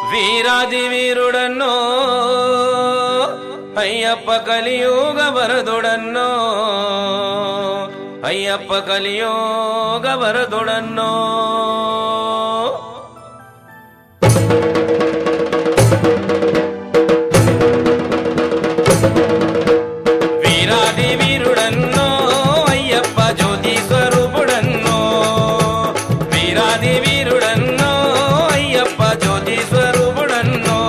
వీరాది వీరుడన్నో అయ్యప్ప కలియోగ వరదుడన్నో అయ్యప్ప కలియోగ వరదుడన్నో వీరాది వీరుడన్నో అయ్యప్ప జ్యోతి స్వరూపుడన్నో వీరాది వీరుడన్నో అయ్యప్ప జ్యోతి స్వరూపుడన్నో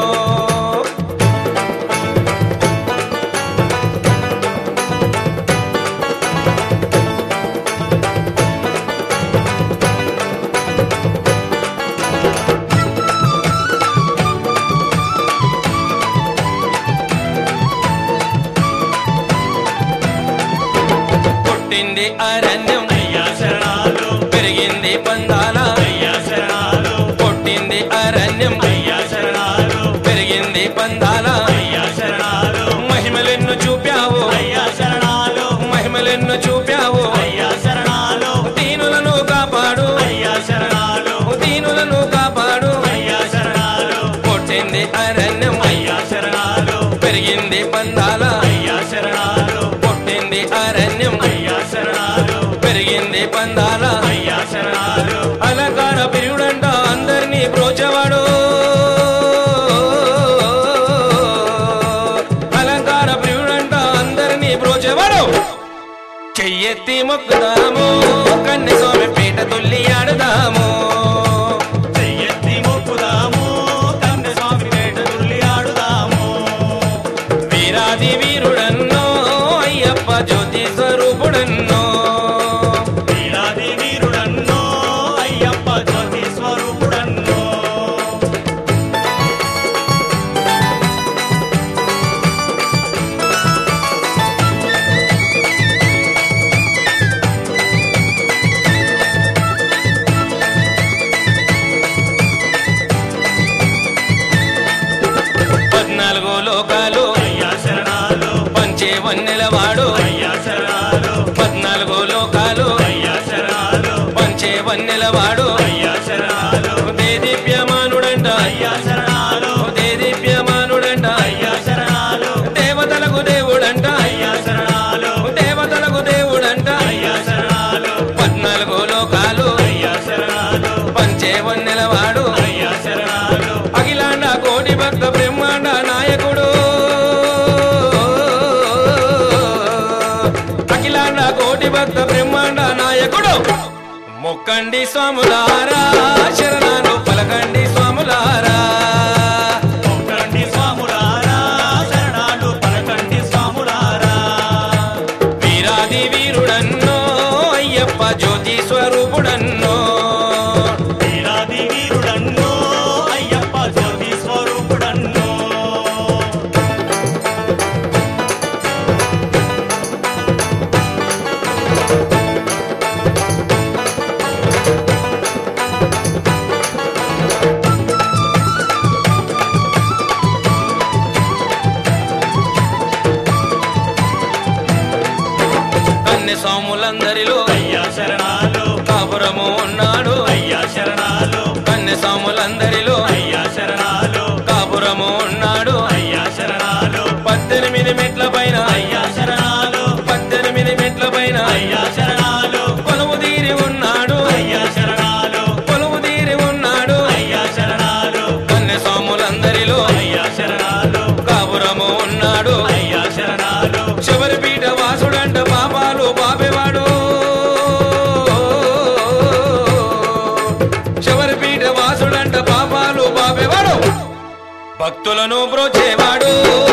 పుట్టింది అరణ్యం అయ్యా శరణాలు పెరిగింది పందాల అయ్యా శరణాలు పుట్టింది అరణ్యం అయ్యా శరణాలు పెరిగింది పందాల అయ్యా శరణాలు మహిమలెన్ను చూపావు అయ్యా శరణాలు మహిమలెన్ను చూపావు అయ్యా శరణాలు దీనులను కాపాడు అయ్యా శరణాలు దీనులను కాపాడు అయ్యా శరణాలు పుట్టింది అరణ్యం అయ్యా శరణాలు పెరిగింది పందాల అయ్యా శరణాలు పుట్టింది అరణ్యం అయ్యా శరణాలు పెరిగింది పందాల అయ్యా శరణాలు అలంకార ప్రియుడంట అందరినీ బ్రోచవాడు అలంకార ప్రియుడంట అందరినీ బ్రోచవాడు చెయ్యెత్తి మొక్కుదాము కన్నె స్వామి పీట తుల్లి ఆడుదాము చెయ్యెత్తి మొక్కుదాము కన్నె స్వామి పేట తుల్లి ఆడుదాము వీరాది వీరుడన్నో అయ్యప్ప జ్యోతి స్వరూపుడన్నో వీరాది వీరుడన్నో అయ్యప్ప జ్యోతి స్వరూపుడన్నో పద్నాలుగు లోకాలు అయ్యా శరణాలు పంచే వన్నెలవాడు అయ్యా శరణాలు పద్నాలుగు లోకాలు అయ్యా శరణాలు పంచే వన్నెలవాడు అయ్యా శరణాలు దేదీప్యమానుడంట అయ్యా శరణాలు దేదీప్యమానుడంట అయ్యా శరణాలు దేవతలకు దేవుడంట అయ్యా శరణాలు దేవతలకు దేవుడంట అయ్యా శరణాలు పద్నాలుగు లోకాలు అయ్యా శరణాలు పంచే వన్నెలవాడు అయ్యా శరణాలు అఖిలాండ కోటి భక్త బ్రహ్మాండ నాయకుడు అఖిలాండ కోటి భక్త బ్రహ్మాండ నాయకుడు మొక్కండి స్వాములారా శరణాలు పలకండి స్వాములారా ఒక్కండి స్వాములారా శరణాలు పలకండి స్వాములారా వీరాది వీరుడన్నో అయ్యప్ప జ్యోతి స్వరూపుడన్నో వీరాది వీరుడన్నో అయ్యప్ప జ్యోతి స్వరూపుడన్నో కన్నె స్వాములందరిలో అయ్యా శరణాలు కాపురము ఉన్నాడు అయ్యా శరణాలు కన్నె స్వాములందరిలో అయ్యా శరణాలు కాపురము ఉన్నాడు అయ్యా శరణాలు పద్దెనిమిది మెట్ల పైన అయ్యా శరణాలు పద్దెనిమిది మెట్ల పైన అయ్యా శరణాలు కొలువు తీరి ఉన్నాడు అయ్యా శరణాలు కొలువు తీరి ఉన్నాడు అయ్యా శరణాలు కన్నె స్వాములందరిలో అయ్యా శరణాలు కాపురము ఉన్నాడు అయ్యా శరణాలు చివరి పీఠ వాసుడంట పాపాలు పాపేవాడు చివరి పీఠ వాసుడంట పాపాలు పాపేవాడు భక్తులను బ్రోచేవాడు